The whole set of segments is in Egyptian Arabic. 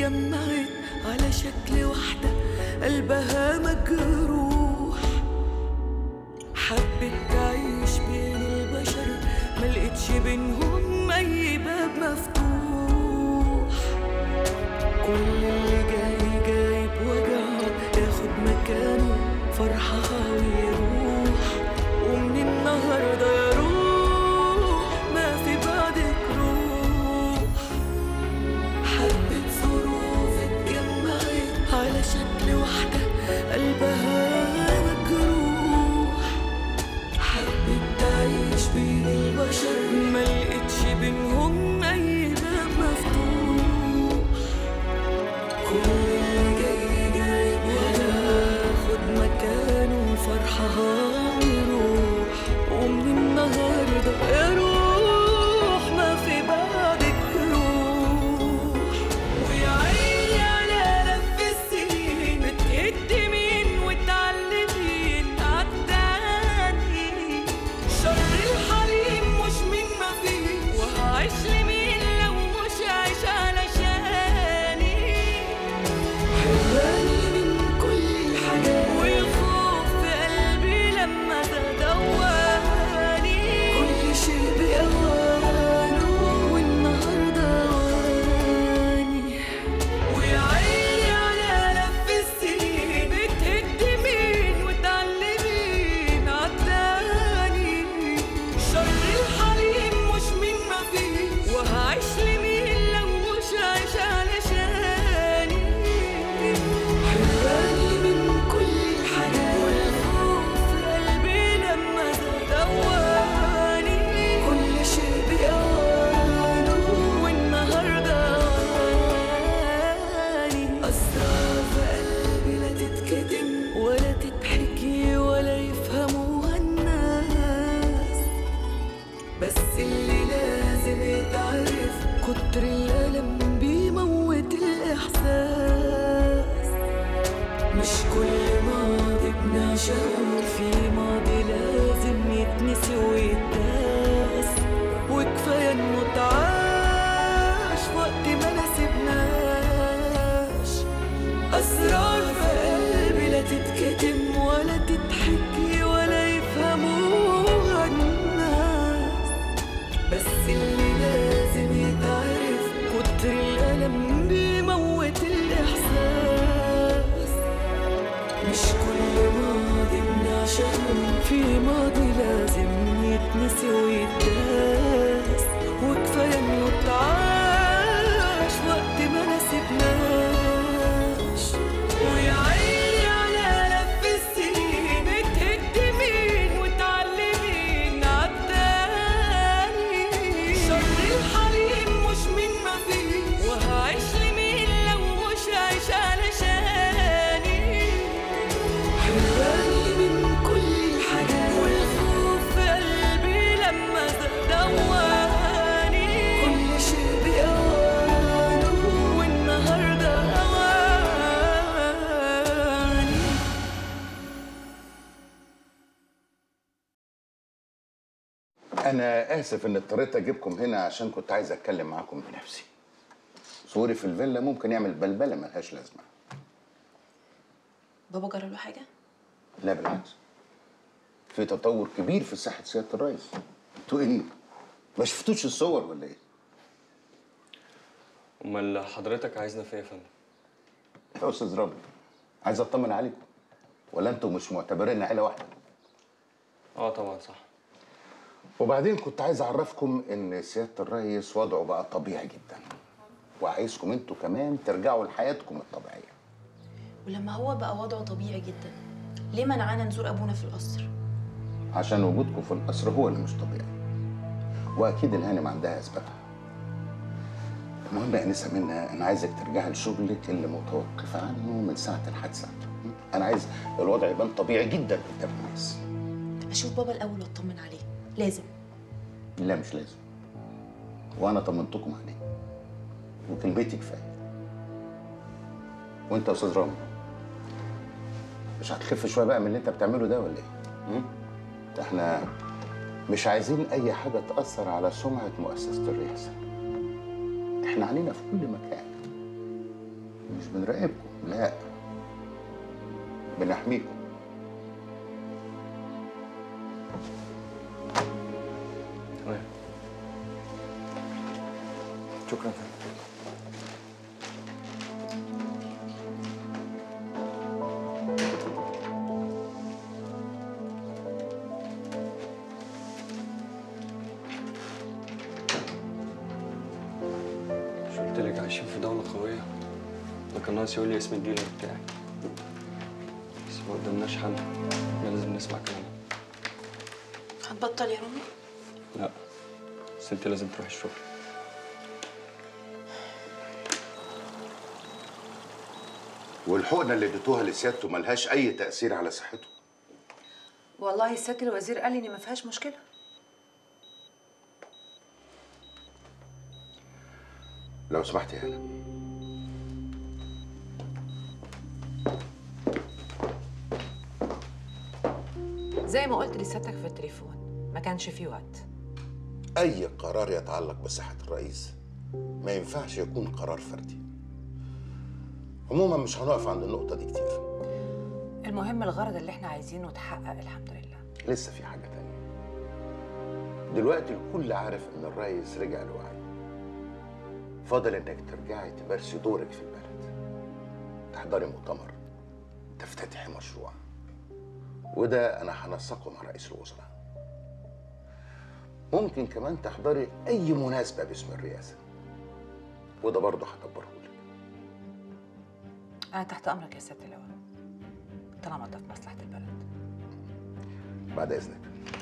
اتجمعت على شكل واحدة قلبها مجروح حبت تعيش بين البشر ملقتش بينهم أي باب مفتوح كل اللي جاي جايب وجعه ياخد مكانه فرحها ويروح ومن النهارده يا روح ما في بعدك روح حبة ظروف اتجمعت على شكل واحدة قلبها مجروح حبت تعيش بين البشر ملقتش بينهم أي باب مفتوح كل اللي جاي جايب وياخد مكانه فرحها ويروح ومن النهارده يا روح ما في بعدك روح ويا عيني على لف السنين بتقدمين وتعلمين عالتاني شر الحليم مش من ما فيه وهعيش لمين لو مش عايش علشاني حراني من كل الحاجات والخوف في قلبي لما تدواني كل شيء بأوانه والنهارده أواني ويا عيني على لف السنين بتهدمين وتعلمين عالتاني شر الحليم مش من ما فيه وهعيش لمين لو مش عايش علشاني حراني من كل الحاجات والخوف في قلبي لما دواني كل شيء بأوانه والنهارده أواني أسرار في قلبي لا تتكتم ولا تتحكي ولا يفهموها الناس بس اللي لازم يتعرف كتر الألم بيموت الإحساس مش كل ماضي بنعشقه في ماضي لازم يتنسي ويتداس وكفاية انه اتعاش وقت ما نسيبناش أسرار في قلبي لا تتكتم ولا تتحكي ولا يفهموها الناس بس اللي لازم يتعرف كتر الألم بيموت الإحساس مش كل ماضي بنعشقه في ماضي لازم يتنسي ويتداس وكفاية إنه اتعاش وقت ما نسيبناش ويا عيني على لف السنين بتهدمين وتعلمين عالتاني شر الحليم مش من ما فيه وهعيش لمين لو مش عايش علشاني حراني من كل الحاجات والخوف في قلبي لما دواني كل شيء بأوانه والنهارده أواني أنا آسف إن اضطريت أجيبكم هنا عشان كنت عايز أتكلم معاكم بنفسي. صوري في الفيلا ممكن يعمل بلبلة ملهاش لازمة. بابا جرى له حاجه لا بالعكس. في تطور كبير في صحة سيادة الرئيس. أنتوا إيه؟ ما شفتوش الصور ولا إيه؟ امال حضرتك عايزنا في ايه يا فندم يا أستاذ رامي عايز أطمن عليكم. ولا أنتوا مش معتبرين عيلة واحدة؟ اه طبعا صح وبعدين كنت عايز أعرفكم إن سيادة الرئيس وضعه بقى طبيعي جدا. وعايزكم أنتوا كمان ترجعوا لحياتكم الطبيعية. ولما هو بقى وضعه طبيعي جدا ليه منعانا نزور ابونا في القصر عشان وجودكم في القصر هو اللي مش طبيعي واكيد الهانم عندها اسبابها المهم يا انسه منى انا عايزك ترجعي لشغلك اللي متوقفه عنه من ساعه الحادثه انا عايز الوضع يبان طبيعي جدا قدام الناس اشوف بابا الاول واطمن عليه لازم لا مش لازم وانا طمنتكم عليه وكلمتي كفايه وانت يا استاذ رامي مش هتخف شويه بقى من اللي انت بتعمله ده ولا ايه؟ م? ده احنا مش عايزين اي حاجه تاثر على سمعه مؤسسه الرئاسه احنا علينا في كل مكان مش بنراقبكم لا بنحميكم تمام شكرا يا فندم مش قلت لك عايشين في دولة قوية ده كان ناقص يقول لي اسم الديلر بتاعي بس ما قدامناش حل احنا لازم نسمع كلامه هتبطل يا رامي لا بس انت لازم تروح الشغل والحقنه اللي اديتوها لسيادته ملهاش اي تاثير على صحته والله سياده الوزير قال لي ان ما فيهاش مشكله لو سمحت يا هنا زي ما قلت لسيادتك في التليفون ما كانش في وقت اي قرار يتعلق بصحه الرئيس ما ينفعش يكون قرار فردي عموما مش هنقف عند النقطه دي كتير المهم الغرض اللي احنا عايزينه اتحقق الحمد لله لسه في حاجه تانية دلوقتي الكل عارف ان الرئيس رجع لوعيه فاضل انك ترجعي تمارسي دورك في البلد تحضري مؤتمر تفتتحي مشروع وده انا هنسقه مع رئيس الوزراء ممكن كمان تحضري اي مناسبه باسم الرئاسه وده برضه هدبرهولك انا تحت امرك يا سياده اللواء طالما ده في مصلحه البلد بعد اذنك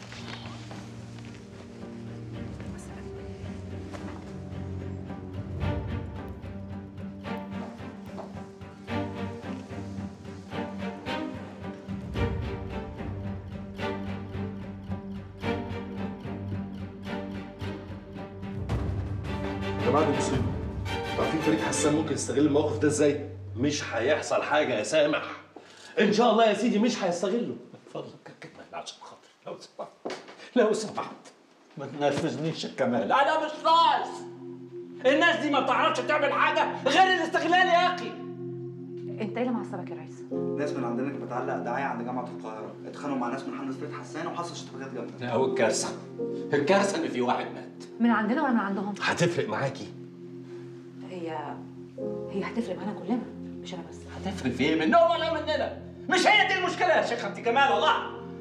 ده بعد المصيبه عارفين فريد حسان ممكن يستغل الموقف ده ازاي؟ مش هيحصل حاجة يا سامح إن شاء الله يا سيدي مش هيستغله اتفضل كمال عشان خاطر لو سمحت لو سمحت ما تنرفزنيش يا كمال أنا مش ناقص الناس دي ما بتعرفش تعمل حاجة غير الاستغلال يا أخي انت ايه اللي معصبك يا ريس ناس من عندنا كانت بتعلق دعايه عند جامعه القاهره اتخانقوا مع ناس من حمله فريد حسان وحصل اشتباكات جامده لا والكارثة الكارثة إن في واحد مات من عندنا ولا من عندهم هتفرق معاكي هي هي هتفرق معانا كلنا مش انا بس هتفرق في إيه منهم ولا مننا مش هي دي المشكلة يا شيخ أنت كمال والله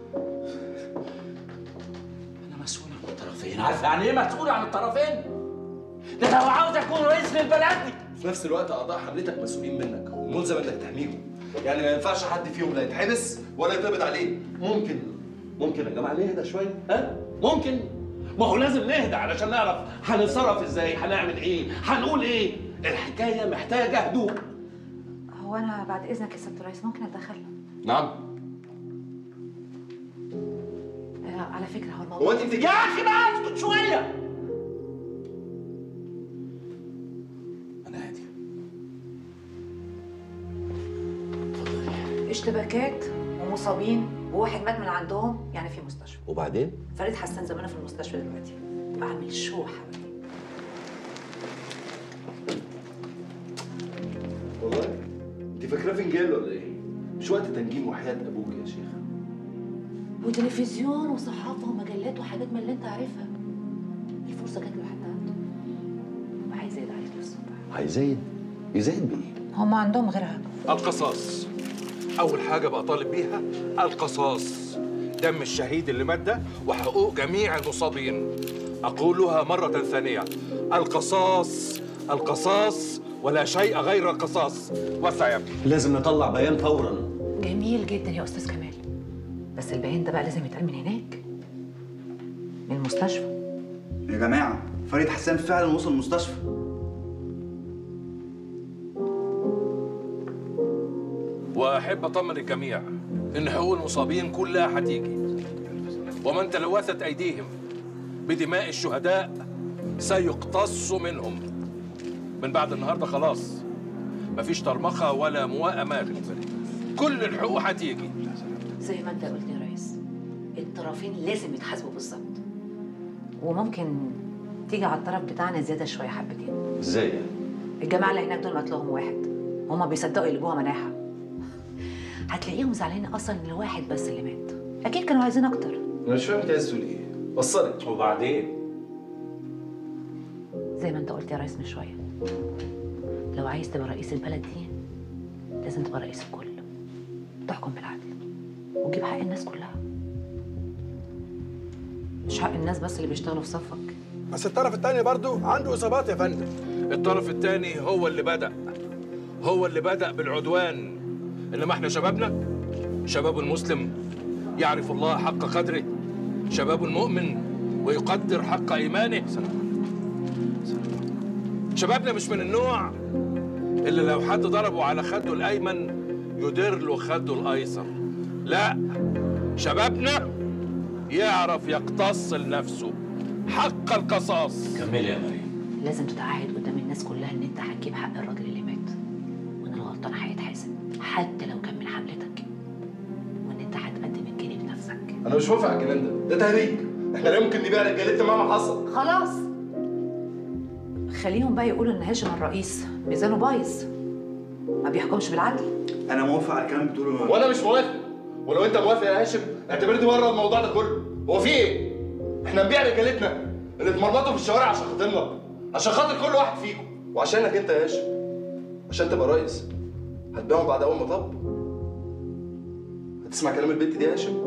أنا مسؤول عن الطرفين عارف يعني إيه مسؤول عن الطرفين؟ ده لو عاوز أكون رئيس للبلد دي في نفس الوقت اعضاء حملتك مسؤولين منك وملزم انك تحميهم يعني ما ينفعش حد فيهم لا يتحبس ولا يتقبض عليه ممكن ممكن يا جماعه نهدى شويه ها ممكن ما هو لازم نهدى علشان نعرف هنتصرف ازاي هنعمل ايه هنقول ايه الحكايه محتاجه هدوء هو انا بعد اذنك يا سياده الرئيس ممكن اتدخل نعم آه على فكره هو هو الموضوع انت بتيجي يا اخي بقى اسكت شويه انا هادي اشتباكات ومصابين وواحد مات من عندهم يعني في مستشفى وبعدين فريد حسان زمانه في المستشفى دلوقتي بعمل شو حواليه والله انت فاكراه فنجان ولا ايه؟ مش وقت تنجيم وحياه ابوك يا شيخ وتلفزيون وصحافه ومجلات وحاجات من اللي انت عارفها الفرصه جات له حتى عنده وعايز يزيد عليك للصبح هيزايد يزايد بايه؟ هم عندهم غيرها القصاص أول حاجة بطالب بيها القصاص دم الشهيد اللي مات ده وحقوق جميع المصابين أقولها مرة ثانية القصاص القصاص ولا شيء غير القصاص وسع يا ابني لازم نطلع بيان فورا جميل جدا يا استاذ كمال بس البيان ده بقى لازم يتقال من هناك من المستشفى يا جماعه فريد حسان فعلا وصل المستشفى وأحب أطمن الجميع إن حقوق المصابين كلها هتيجي ومن تلوثت أيديهم بدماء الشهداء سيقتص منهم من بعد النهارده خلاص مفيش طرمخة ولا موائمات كل الحقوق هتيجي زي ما انت قلت يا ريس الطرفين لازم يتحاسبوا بالظبط وممكن تيجي على الطرف بتاعنا زياده شويه حبتين ازاي يعني الجماعه اللي هناك دول مقتلهم واحد هما بيصدقوا اللي جوه مناحة هتلاقيهم زعلانين اصلا ان الواحد بس اللي مات اكيد كانوا عايزين اكتر انا مش فاهم انت عايز تقول ايه وصلي وبعدين زي ما انت قلت يا ريس من شويه لو عايز تبقى رئيس البلد دي لازم تبقى رئيس الكل تحكم بالعدل وتجيب حق الناس كلها مش حق الناس بس اللي بيشتغلوا في صفك بس الطرف الثاني برضو عنده اصابات يا فندم الطرف الثاني هو اللي بدا هو اللي بدا بالعدوان انما احنا شبابنا شباب المسلم يعرف الله حق قدره شباب المؤمن ويقدر حق ايمانه شبابنا مش من النوع اللي لو حد ضربه على خده الايمن يدير له خده الايسر لا شبابنا يعرف يقتص لنفسه حق القصاص كملي يا مريم لازم تتعهد قدام الناس كلها ان انت هتجيب حق الراجل اللي مات وان الغلطان هيتحاسب حتى لو كان من حملتك وان انت هتقدم الجاني بنفسك انا مش موافق على الكلام ده ده تهريج احنا لا يمكن نبيع رجالتنا مهما حصل خلاص خليهم بقى يقولوا ان هاشم الرئيس ميزانه بايظ ما بيحكمش بالعدل انا موافق على الكلام اللي بتقوله وانا مش موافق ولو انت موافق يا هاشم اعتبرني بره الموضوع ده كله هو في ايه احنا نبيع رجالتنا اللي اتمرمطوا في الشوارع عشان خاطرنا عشان خاطر كل واحد فيكم وعشانك انت يا هاشم عشان تبقى رئيس هتبيعهم بعد اول مطب هتسمع كلام البنت دي يا هاشم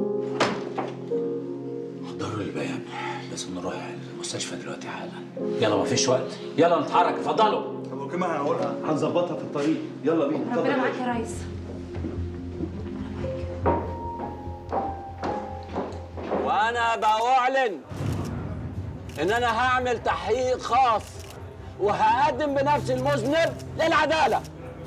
حضروا لي بقى يا ابني لازم نروح المستشفى دلوقتي حالا يلا ما فيش وقت يلا نتحرك اتفضلوا طب الكلمه هنقولها هنظبطها في الطريق يلا بينا ربنا معاك يا ريس وانا بعلن ان انا هعمل تحقيق خاص وهقدم بنفسي المذنب للعداله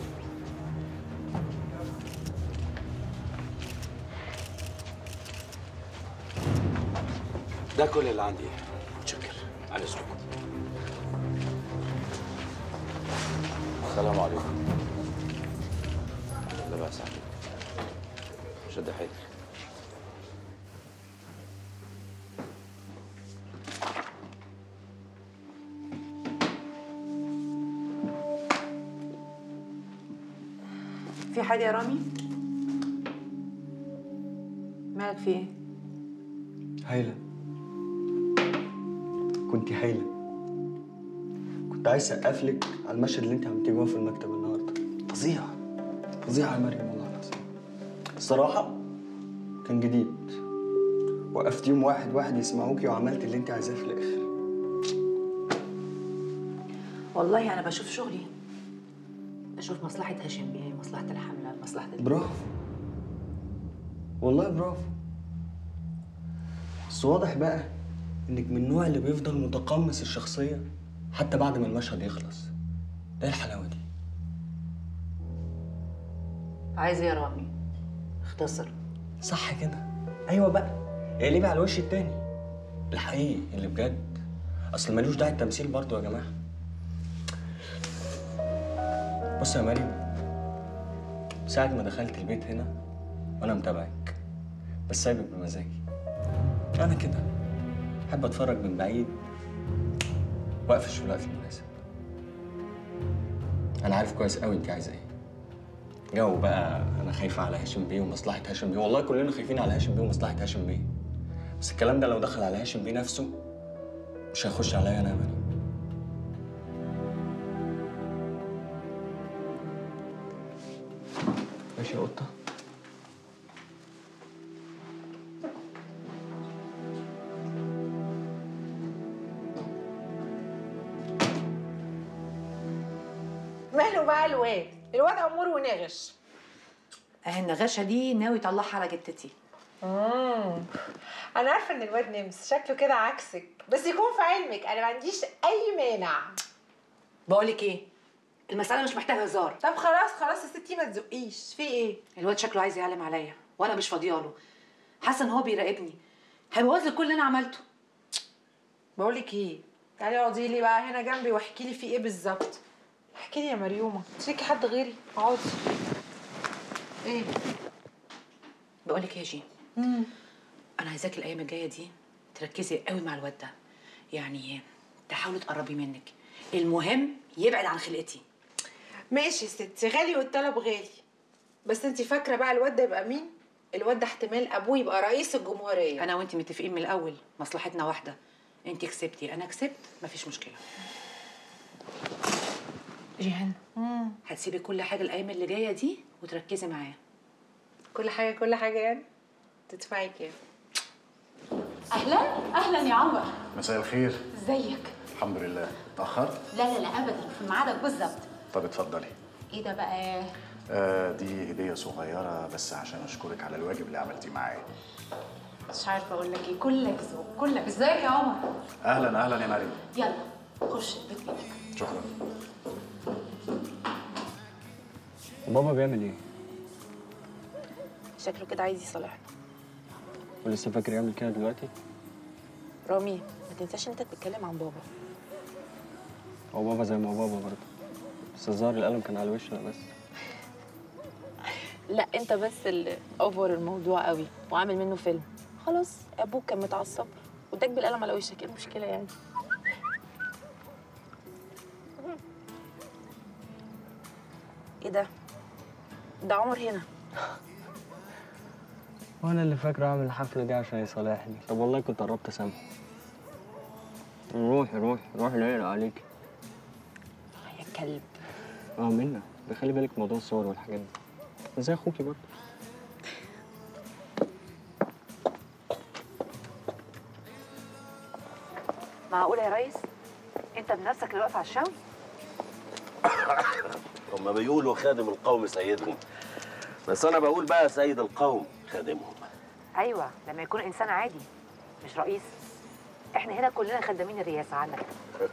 ده كل اللي عندي متشكر على اذنكم السلام عليكم لا بأس عليك شد حيلك في حاجه يا رامي مالك في ايه هايلة كنت هايلة كنت عايز اسقف لك على المشهد اللي انت عملتيه جوه في المكتب النهارده فظيع فظيع يا مريم والله العظيم الصراحة كان جديد وقفتيهم واحد واحد يسمعوكي وعملت اللي انت عايزاه في الاخر والله انا بشوف شغلي بشوف مصلحه هاشم بيه مصلحه الحمله مصلحه ال- برافو والله برافو بس واضح بقى انك من النوع اللي بيفضل متقمص الشخصية حتى بعد ما المشهد يخلص ايه الحلاوة دي؟ عايز ايه يا رامي اختصر صح كده ايوه بقى اقلبي على الوش التاني الحقيقي اللي بجد اصل ملوش داعي التمثيل برضه يا جماعه بص يا مريم ساعة ما دخلت البيت هنا وانا متابعك بس سايبك بمزاجي انا كده احب اتفرج من بعيد واقفش في الوقت المناسب انا عارف كويس قوي انت عايزه ايه جو بقى انا خايفه على هاشم بيه ومصلحه هاشم بيه والله كلنا خايفين على هاشم بيه ومصلحه هاشم بيه بس الكلام ده لو دخل على هاشم بيه نفسه مش هيخش عليا انا يا مريم ماشي يا قطه ماله بقى الواد الواد امور ونغش اهي النغاشه دي ناوي يطلعها على جدتي امم انا عارفه ان الواد نمس شكله كده عكسك بس يكون في علمك انا ما عنديش اي مانع بقولك ايه المساله مش محتاجه هزار طب خلاص خلاص يا ستي ما تزقيش في ايه الواد شكله عايز يعلم عليا وانا مش فاضياله حاسه ان هو بيراقبني هيبوظ لي كل اللي انا عملته بقولك ايه تعالي اقعدي لي بقى هنا جنبي واحكي لي في ايه بالظبط احكي لي يا مريومه تشيكي حد غيري اقعدي ايه بقولك ايه يا جي انا عايزاك الايام الجايه دي تركزي قوي مع الواد ده يعني تحاولي تقربي منك المهم يبعد عن خلقتي ماشي يا ستي غالي والطلب غالي بس انت فاكره بقى الواد ده يبقى مين الواد ده احتمال ابوه يبقى رئيس الجمهوريه انا وانت متفقين من الاول مصلحتنا واحده انت كسبتي انا كسبت مفيش مشكله جيهان هتسيبي كل حاجه الايام اللي جايه دي وتركزي معايا كل حاجه كل حاجه يعني تدفعي كام اهلا اهلا يا عمر مساء الخير ازيك الحمد لله اتأخرت لا لا لا ابدا في ميعادك بالظبط طب اتفضلي ايه ده بقى آه دي هدية صغيرة بس عشان أشكرك على الواجب اللي عملتيه معايا مش عارفه اقول لك ايه كلك ذوق كلك ازيك يا عمر أهلا أهلا يا مريم يلا خش البيت بيتك شكرا بابا بيعمل ايه؟ شكله كده عايز يصالحنا ولسه فاكر يعمل كده دلوقتي؟ رامي ما تنساش انت بتتكلم عن بابا هو بابا زي ما هو بابا برضه بس الظاهر القلم كان على وشه بس لا انت بس اللي اوفر الموضوع قوي وعامل منه فيلم خلاص ابوك كان متعصب واداك بالقلم على وشك ايه المشكله يعني ايه ده ده عمر هنا وانا اللي فاكره اعمل الحفله دي عشان يصالحني طب والله كنت قربت اسامحه روحي روحي روحي لا يقلق عليكي يا كلب اه منا بخلي بالك من موضوع الصور والحاجات دي زي اخوكي برضه معقوله يا ريس انت بنفسك اللي واقف على الشوي هما بيقولوا خادم القوم سيدهم بس انا بقول بقى سيد القوم خادمهم ايوه لما يكون انسان عادي مش رئيس احنا هنا كلنا خدامين الرئاسه عنك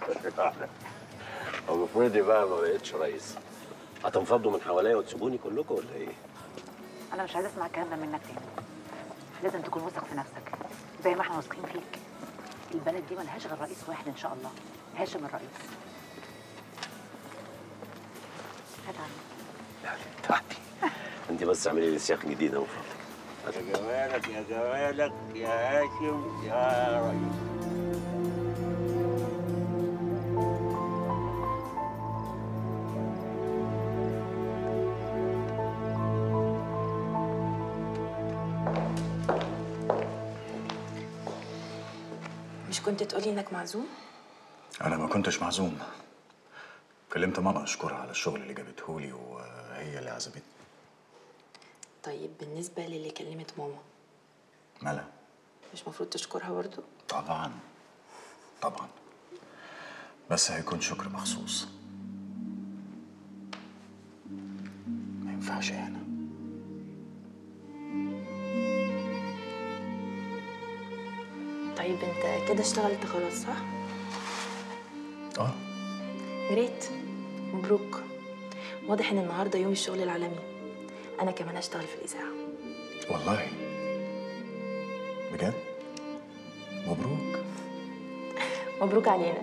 هو افرضي بقى ما بقتش رئيس هتنفضوا من حواليا وتسيبوني كلكم ولا ايه؟ انا مش عايزه اسمع الكلام ده منك تاني لازم تكون واثق في نفسك زي ما احنا واثقين فيك البلد دي ملهاش غير رئيس واحد ان شاء الله هاشم الرئيس هات عني انت بس اعملي لي سياق جديده من فضلك يا جمالك يا جمالك يا هاشم يا ريس مش كنت تقولي انك معزوم أنا ما كنتش معزوم كلمت ماما أشكرها على الشغل اللي جابتهولي وهي اللي عزمتني طيب بالنسبه للي كلمت ماما ملا مش مفروض تشكرها برضو طبعا طبعا بس هيكون شكر مخصوص ما ينفعش هنا طيب انت كده اشتغلت خلاص صح اه جريت مبروك واضح ان النهارده يوم الشغل العالمي انا كمان هشتغل في الاذاعه والله بجد مبروك مبروك علينا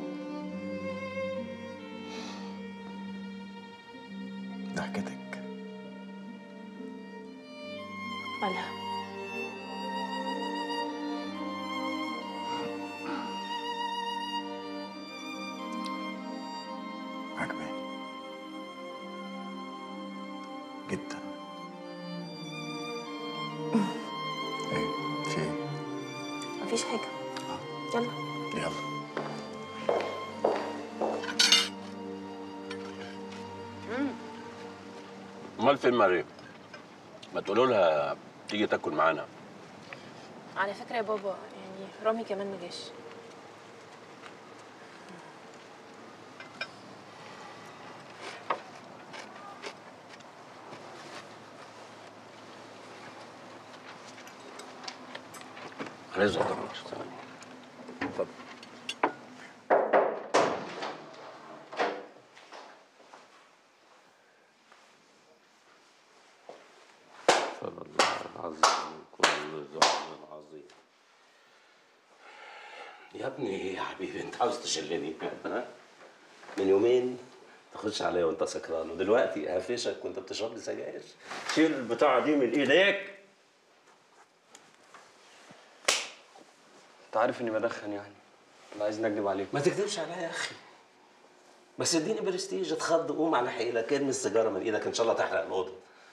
ضحكتك مالها عجباني جدا ايه في ايه مفيش حاجه يلا يلا امال فين مريم؟ ما تقولوا لها تيجي تاكل معانا على فكره يا بابا يعني رامي كمان ما جاش رزق طبعا ثواني اتفضل صلى الله العظيم كل ظالم عظيم يا ابني يا حبيبي انت عاوز تشلني ها؟ من يومين تخش عليا وانت سكران ودلوقتي هفشك وانت بتشرب لي سجاير شيل البتاعه دي من ايديك انت عارف اني بدخن يعني ولا عايز نكدب عليك ما تكذبش عليا يا اخي بس اديني برستيج اتخض قوم على حيلك ارمي السيجاره من ايدك ان شاء الله تحرق الاوضه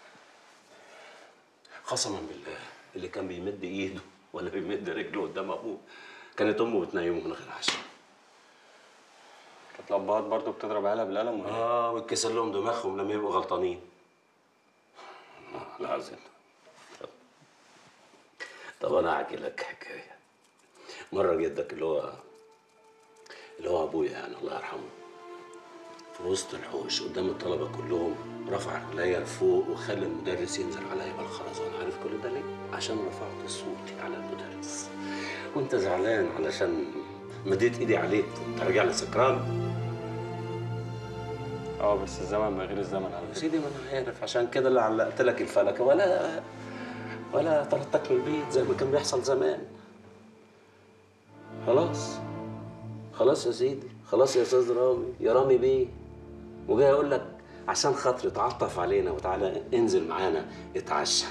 قسما بالله اللي كان بيمد ايده ولا بيمد رجله قدام ابوه كانت امه بتنيمه من غير عشاء كانت الابهات برضه بتضرب عيالها بالقلم ولا إيه؟ اه ويتكسر لهم دماغهم لما يبقوا غلطانين آه، لا عزيز طب انا احكي لك حكايه مره جدك اللي هو اللي هو ابويا يعني الله يرحمه في وسط الحوش قدام الطلبه كلهم رفع رجليا لفوق وخلى المدرس ينزل عليا بالخرزان عارف كل ده ليه؟ عشان رفعت صوتي على المدرس وانت زعلان علشان مديت ايدي عليك ترجع لي سكران اه بس الزمن ما غير الزمن على يا سيدي ما انا عارف عشان كده اللي علقت لك الفلكه ولا ولا طردتك من البيت زي ما كان بيحصل زمان خلاص خلاص يا سيدي خلاص يا استاذ رامي يا رامي بيه وجاي اقول لك عشان خاطري تعطف علينا وتعالى انزل معانا اتعشى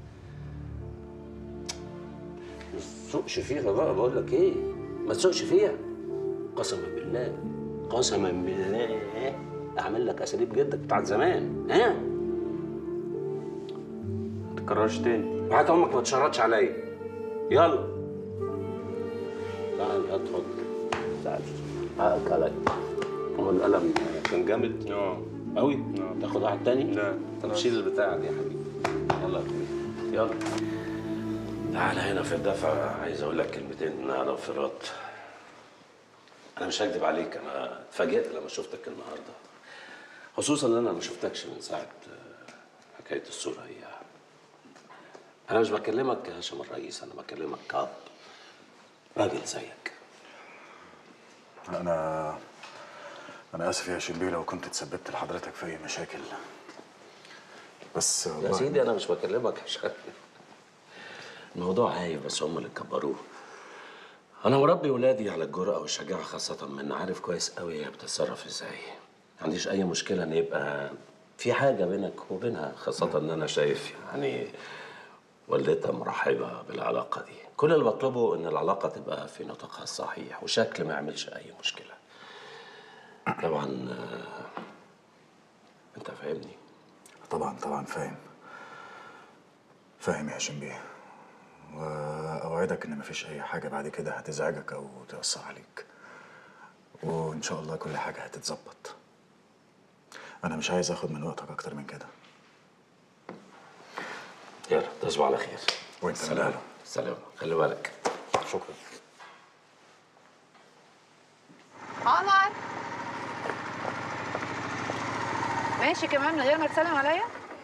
ما تسوقش فيها بقى بقول لك ايه ما تسوقش فيها قسما بالله قسما بالله اعمل لك اساليب جدك بتاعت زمان ها ما تكررش تاني وحتى امك ما تشرطش عليا يلا تعال ادخل تعال حقك عليا هو القلم كان جامد اه قوي تاخد واحد تاني لا طب شيل البتاع دي يا حبيبي يلا يا اخويا يلا تعالى هنا في الدفع عايز اقول لك كلمتين على انفراد انا مش هكدب عليك انا اتفاجئت لما شفتك النهارده خصوصا ان انا ما شفتكش من ساعه آه، حكايه الصوره هي انا مش بكلمك كهاشم الرئيس انا بكلمك كاب راجل زيك انا انا اسف يا شبيه لو كنت تسببت لحضرتك في اي مشاكل بس يا والله سيدي انا مش بكلمك عشان الموضوع هايف بس هم اللي كبروه انا مربي ولادي على الجرأة والشجاعة خاصة من عارف كويس قوي هي بتتصرف ازاي ما عنديش اي مشكلة ان يبقى في حاجة بينك وبينها خاصة ان انا شايف يعني والدتها مرحبة بالعلاقة دي كل اللي بطلبه ان العلاقة تبقى في نطاقها الصحيح وشكل ما يعملش اي مشكلة طبعا آه، انت فاهمني طبعا طبعا فاهم فاهم يا هاشم بيه واوعدك ان مفيش اي حاجه بعد كده هتزعجك او تاثر عليك وان شاء الله كل حاجه هتتظبط انا مش عايز اخد من وقتك اكتر من كده يلا تصبح على خير وانت من سلام أهله. سلام خلي بالك شكرا عمر ماشي كمان من غير ما تسلم عليا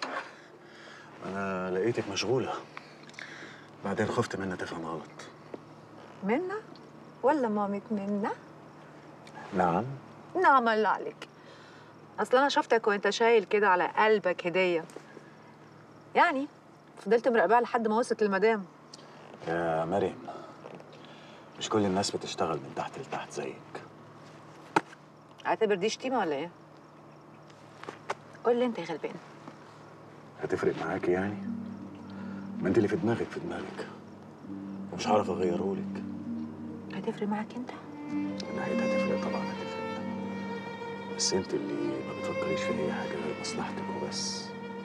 انا لقيتك مشغوله بعدين خفت منها تفهم غلط منا ولا مامة منا نعم نعم الله عليك اصل انا شفتك وانت شايل كده على قلبك هديه يعني فضلت مراقباها لحد ما وصلت للمدام يا مريم مش كل الناس بتشتغل من تحت لتحت زيك اعتبر دي شتيمه ولا ايه قول لي انت يا غلبان هتفرق معاكي يعني ما انت اللي في دماغك في دماغك ومش هعرف اغيرهولك هتفرق معاك انت من ناحيتها هتفرق طبعا هتفرق بس انت اللي ما بتفكريش في اي حاجه غير مصلحتك وبس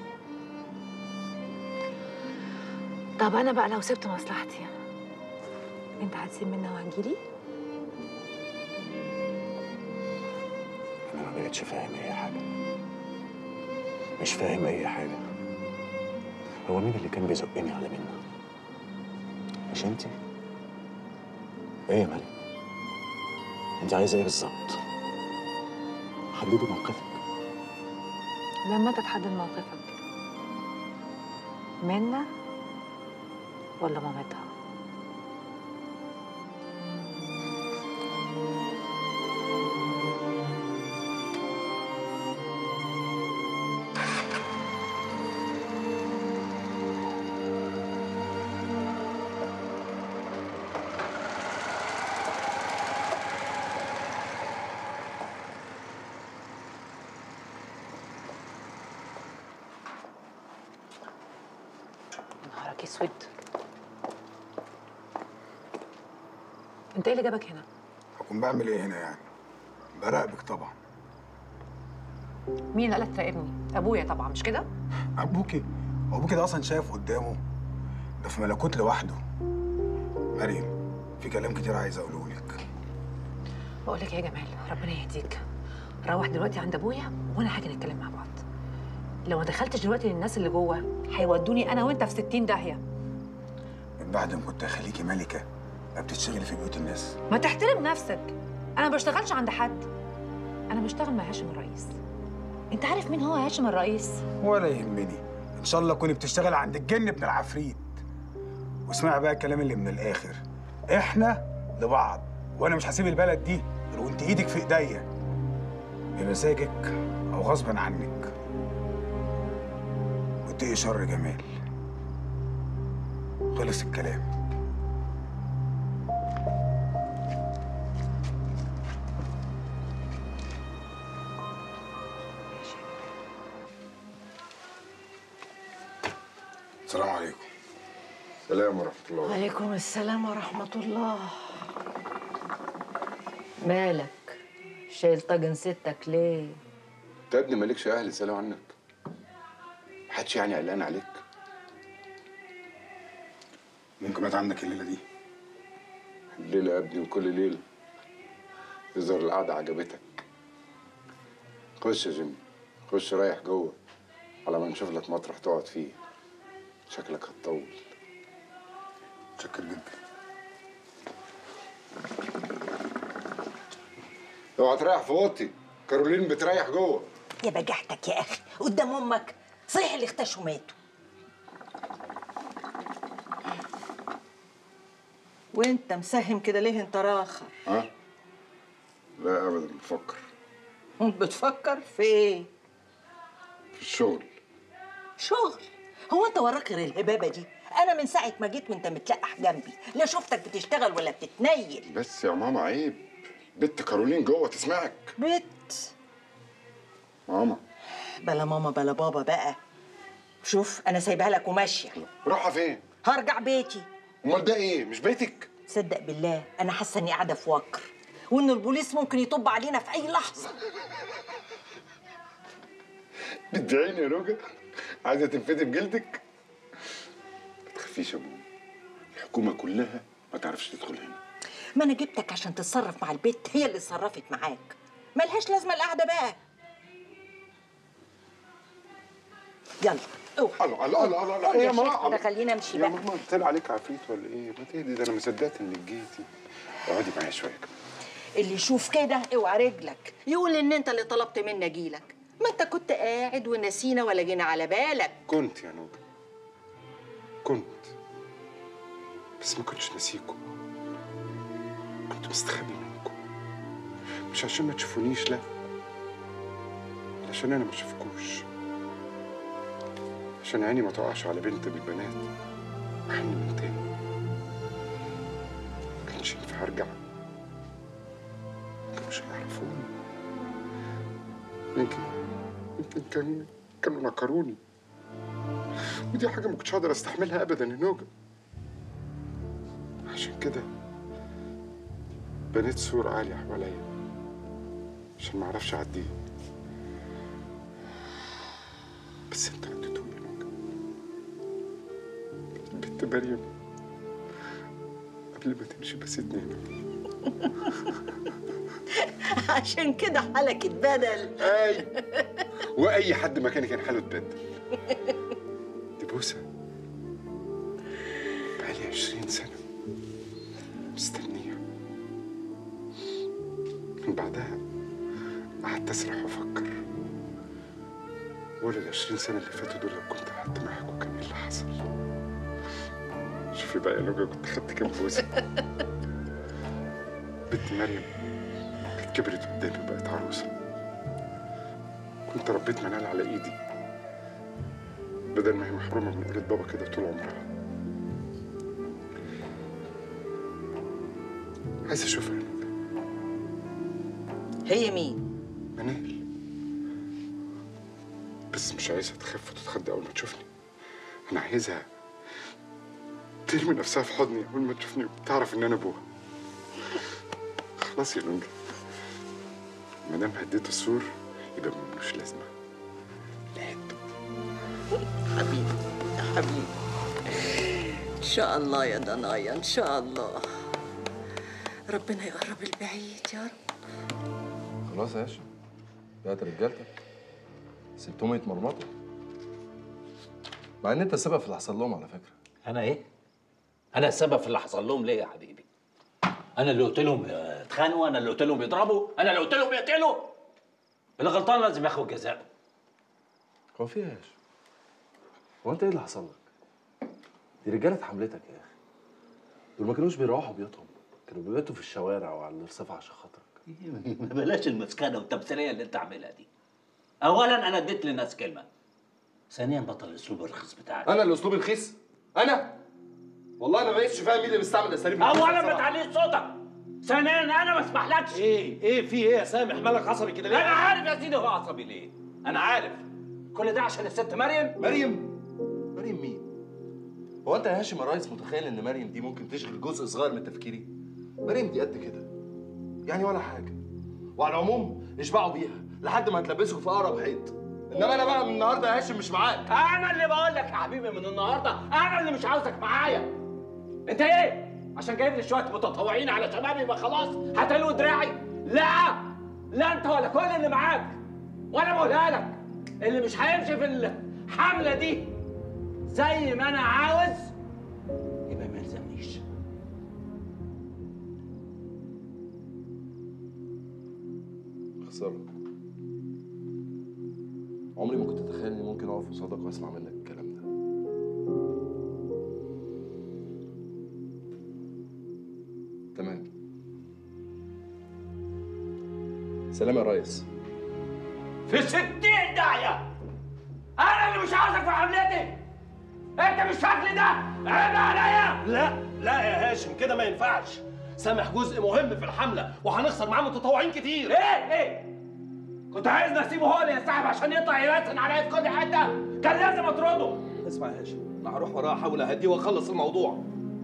طب انا بقى لو سبت مصلحتي انت هتسيب منها وهتجيلي انا ما بقتش فاهم اي حاجه مش فاهم اي حاجه هو مين اللي كان بيزقني على منى مش انت ايه يا مريم انت عايزه ايه بالظبط حددي موقفك لما انت تحدد موقفك منا ولا مامتها نهارك اسود انت ايه اللي جابك هنا هكون بعمل ايه هنا يعني؟ براقبك طبعا مين اللي قالك تراقبني ابويا طبعا مش كده ابوكي هو ابوكي ده اصلا شايف قدامه ده في ملكوت لوحده مريم في كلام كتير عايز اقوله لك بقول لك إيه يا جمال ربنا يهديك روح دلوقتي عند ابويا وانا هاجي نتكلم مع بعض لو ما دخلتش دلوقتي للناس اللي جوه هيودوني انا وانت في 60 داهيه من بعد ما كنت اخليكي ملكه ما بتشتغلي في بيوت الناس ما تحترم نفسك انا ما بشتغلش عند حد انا بشتغل مع هاشم الرئيس انت عارف مين هو هاشم الرئيس ولا يهمني ان شاء الله كوني بتشتغل عند الجن ابن العفريت واسمعي بقى الكلام اللي من الاخر احنا لبعض وانا مش هسيب البلد دي غير وانت ايدك في ايديا بمزاجك او غصبا عنك واتقي شر جمال خلص الكلام السلام عليكم السلام ورحمة الله وعليكم السلام ورحمة الله مالك شايل طاجن ستك ليه؟ انت يا ابني مالكش اهل يسالوا عنك محدش يعني قلقان عليك ممكن مات عندك الليله دي الليله يا ابني وكل ليله يظهر القعده عجبتك خش يا جيمي خش رايح جوه على ما نشوف لك مطرح تقعد فيه شكلك هتطول شكر جدا اوعى تريح في اوضتي كارولين بتريح جوه يا بجحتك يا أخي قدام أمك صحيح اللي اختشوا ماتوا وانت مساهم كده ليه انت راخر ها لا ابدا بفكر بتفكر في ايه في الشغل شغل هو انت وراك غير الهبابه دي انا من ساعه ما جيت وانت متلقح جنبي لا شفتك بتشتغل ولا بتتنيل بس يا ماما عيب بنت كارولين جوه تسمعك بت ماما بلا ماما بلا بابا بقى شوف انا سايبها لك وماشيه رايحه فين هرجع بيتي امال ده ايه مش بيتك تصدق بالله انا حاسه اني قاعده في وكر وان البوليس ممكن يطب علينا في اي لحظه بتدعيني يا روجا عايزه تنفدي بجلدك ما تخافيش يا ماما الحكومه كلها ما تعرفش تدخل هنا ما انا جبتك عشان تتصرف مع البت هي اللي اتصرفت معاك ملهاش لازمه القعده بقى يلا اوعى الله الله الله الله قوم ايه يا يا شيخ ماما كده خلينا امشي يا بقى ماما طلع عليك عفريت ولا ايه ما تهدي ده انا ما صدقت انك جيتي اقعدي معايا شويه كده اللي يشوف كده اوعى رجلك يقول ان انت اللي طلبت مني اجيلك ما انت كنت قاعد ونسينا ولا جينا على بالك كنت يا نوجا كنت بس ما كنتش ناسيكم كنت مستخبي منكم مش عشان ما تشوفونيش لا علشان انا ما اشوفكوش عشان عيني ما تقعش على بنت من البنات وحن من تاني ما كانش ينفع ارجع ما كانوش هيعرفوني يمكن يمكن كان كانوا نكروني ودي حاجة ما كنتش هقدر استحملها ابدا يا نوجا عشان كده بنيت سور عالي حواليا عشان ما اعرفش اعديه بس انت عديتوني يا نوجا بنت مريم قبل ما تمشي بسيتني هنا عشان كده حالك اتبدل اي واي حد مكاني كان حاله اتبدل دي بوسه بقالي عشرين سنه مستنيها من بعدها قعدت اسرح وافكر ولا العشرين سنه اللي فاتوا دول لو كنت قعدت معاكوا كان ايه اللي حصل شوفي بقى يا نوجا كنت خدت كام بوسه بنت مريم كانت كبرت قدامي وبقت عروسه كنت ربيت منال على ايدي بدل ما هي محرومه من ايد بابا كده طول عمرها عايز اشوفها يا نوجا هي مين منال بس مش عايزها تخاف وتتخض اول ما تشوفني انا عايزها ترمي نفسها في حضني اول ما تشوفني وتعرف ان انا ابوها خلاص يا نونجا ما دام هديت السور وده ملوش لازمه حبيبي يا حبيبي ان شاء الله يا ضنايا ان شاء الله ربنا يقرب البعيد يا رب خلاص يا هاشم بقت رجالتك سبتهم يتمرمطوا مع ان انت السبب في اللي حصل لهم على فكره انا ايه؟ انا السبب في اللي حصل لهم ليه يا حبيبي؟ انا اللي قلت لهم اتخانقوا انا اللي قلت لهم يضربوا انا اللي قلت لهم يقتلوا اللي غلطان لازم ياخد جزاءه هو في ايه يا هاشم؟ هو انت ايه اللي حصل لك؟ دي رجاله حملتك يا اخي دول ما كانوش بيروحوا بيوتهم كانوا بيباتوا في الشوارع وعلى الرصيف عشان خاطرك بلاش المسكنه والتمثيليه اللي انت عاملها دي اولا انا اديت للناس كلمه ثانيا بطل الاسلوب الرخيص بتاعك انا الاسلوب الخيس انا والله انا ما بقتش فاهم مين اللي بيستعمل اساليب اولا ما تعليش صوتك ثانيا انا ما اسمحلكش ايه ايه في ايه يا سامح مالك عصبي كده ليه؟ انا عارف يا سيدي هو عصبي ليه انا عارف كل ده عشان الست مريم مريم مريم مين؟ هو انت يا هاشم يا ريس متخيل ان مريم دي ممكن تشغل جزء صغير من تفكيري؟ مريم دي قد كده يعني ولا حاجه وعلى العموم اشبعوا بيها لحد ما هتلبسكوا في اقرب حيط انما انا بقى من النهارده يا هاشم مش معاك انا اللي بقول لك يا حبيبي من النهارده انا اللي مش عاوزك معايا انت ايه عشان جايب لي شويه متطوعين على شباب يبقى خلاص هتلوي دراعي لا لا انت ولا كل اللي معاك وانا بقولها لك اللي مش هيمشي في الحمله دي زي ما انا عاوز يبقى ما يلزمنيش خساره عمري ما كنت اتخيل اني ممكن اقف قصادك واسمع منك الكلام ده تمام سلام يا ريس في ستين داعية أنا اللي مش عاوزك في حملتي أنت مش شكلي ده عيب عليا لا لا يا هاشم كده ما ينفعش سامح جزء مهم في الحمله وهنخسر معاه متطوعين كتير إيه إيه كنت عايزني أسيبه هو اللي ينسحب عشان يطلع يرسن عليا في كل حتة كان لازم أطرده اسمع يا هاشم انا هروح وراه احاول اهديه واخلص الموضوع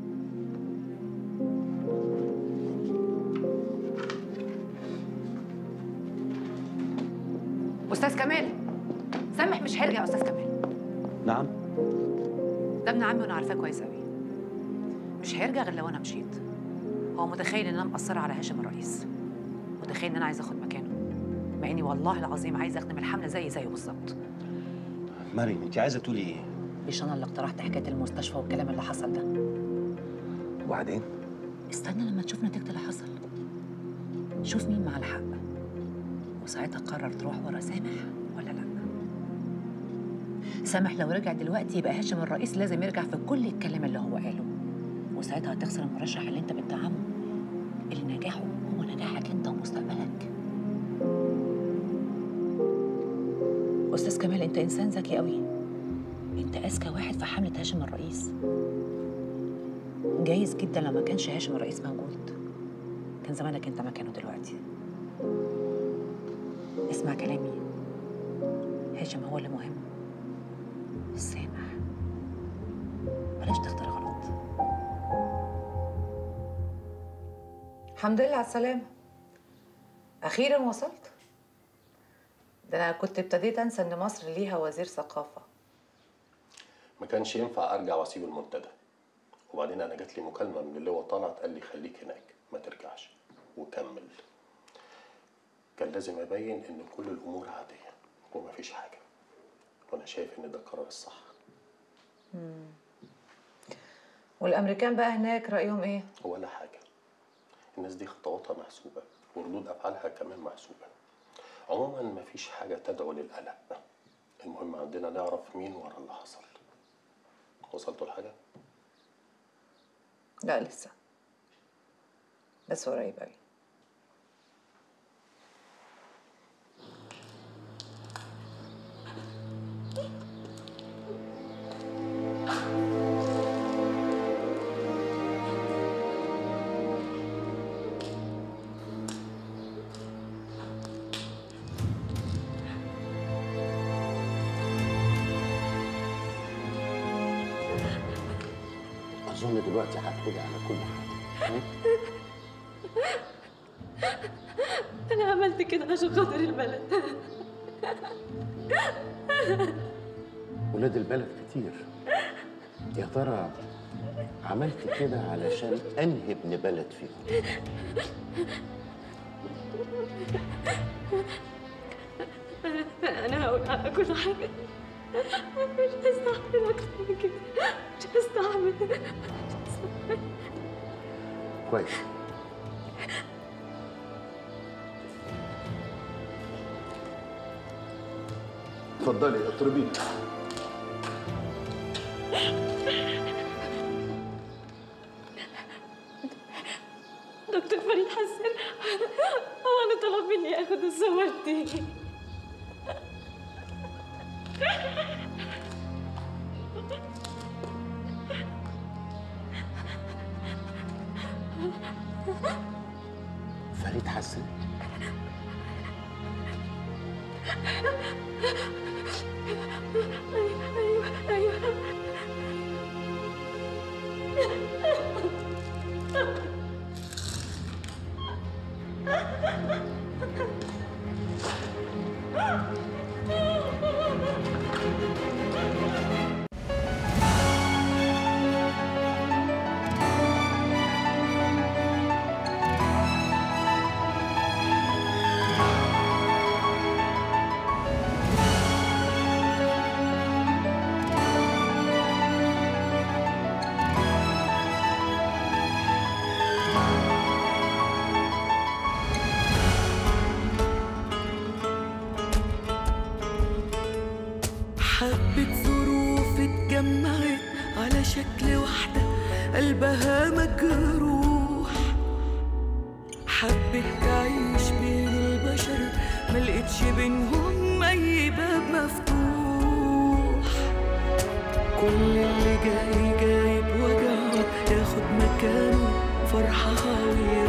استاذ كمال سامح مش هيرجع يا استاذ كمال نعم ده ابن عمي وانا عارفاه كويس قوي مش هيرجع غير لو انا مشيت هو متخيل ان انا مقصره على هاشم الرئيس متخيل ان انا عايزه اخد مكانه مع اني والله العظيم عايزه اخدم الحمله زي زيه بالظبط مريم انت عايزه تقولي ايه؟ مش انا اللي اقترحت حكايه المستشفى والكلام اللي حصل ده وبعدين؟ استنى لما تشوف نتيجه اللي حصل شوف مين مع الحق وساعتها قرر تروح ورا سامح ولا لا سامح لو رجع دلوقتي يبقى هاشم الرئيس لازم يرجع في كل الكلام اللي هو قاله وساعتها هتخسر المرشح اللي انت بتدعمه اللي نجاحه هو نجاحك انت ومستقبلك استاذ كمال انت انسان ذكي قوي انت اذكى واحد في حمله هاشم الرئيس جايز جدا لو ما كانش هاشم الرئيس موجود كان زمانك انت مكانه دلوقتي اسمع كلامي هاشم هو اللي مهم سامح بلاش تختار غلط الحمد لله على السلامة أخيرا وصلت ده أنا كنت ابتديت أنسى إن مصر ليها وزير ثقافة ما كانش ينفع ارجع واسيب المنتدى وبعدين انا جات لي مكالمه من اللواء طلعت قال لي خليك هناك ما ترجعش وكمل كان لازم ابين ان كل الامور عاديه ومفيش حاجه وانا شايف ان ده القرار الصح مم. والأمريكان بقى هناك رأيهم إيه؟ ولا حاجه الناس دي خطواتها محسوبه وردود افعالها كمان محسوبه عموما مفيش حاجه تدعو للقلق المهم عندنا نعرف مين ورا اللي حصل وصلتوا لحاجه لا لسه بس قريب أوي اظن دلوقتي هتقولي على كل حاجه م? انا عملت كده عشان خاطر البلد ولاد البلد كتير يا ترى عملت كده علشان انهي ابن بلد فيهم انا هقول على كل حاجه مش هستحمل اكتر من كده مش هستحمل مش هستحمل كويس اتفضلي اطربيني دكتور فريد حسن هو انا طلب مني اخد الصور دي فريد حسن ايوه ايوه حبة ظروف اتجمعت على شكل واحدة قلبها مجروح حبت تعيش بين البشر ملقتش بينهم أي باب مفتوح كل اللي جاي جاي بوجعه ياخد مكانه فرحها ويا